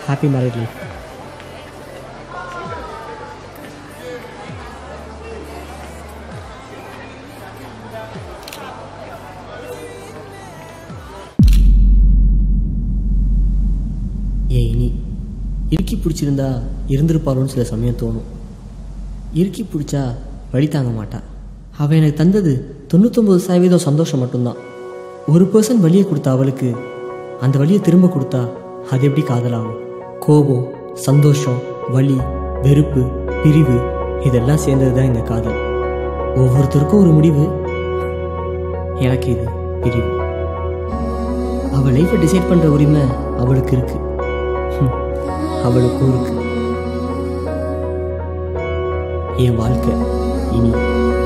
happy married life ஏன் இனி இறுக்கி பிடிச்சிருந்தா இருந்திருப்பாளோன்னு சில சமயம் தோணும் இறுக்கி பிடிச்சா வழி தாங்க மாட்டா அவள் எனக்கு தந்தது தொண்ணூத்தொம்பது சதவீதம் சந்தோஷம் மட்டும்தான் ஒரு பர்சன்ட் வழியை கொடுத்த அவளுக்கு அந்த வழியை திரும்ப கொடுத்தா அது எப்படி காதலாகும் கோபம் சந்தோஷம் வலி வெறுப்பு பிரிவு இதெல்லாம் சேர்ந்தது தான் இந்த காதல் ஒவ்வொருத்தருக்கும் ஒரு முடிவு எனக்கு இது பிரிவு அவள் லைஃப்பை டிசைட் பண்ணுற உரிமை அவளுக்கு இருக்கு ஹம், அவளுக்கும் இருக்கு என் வாழ்க்கை இனி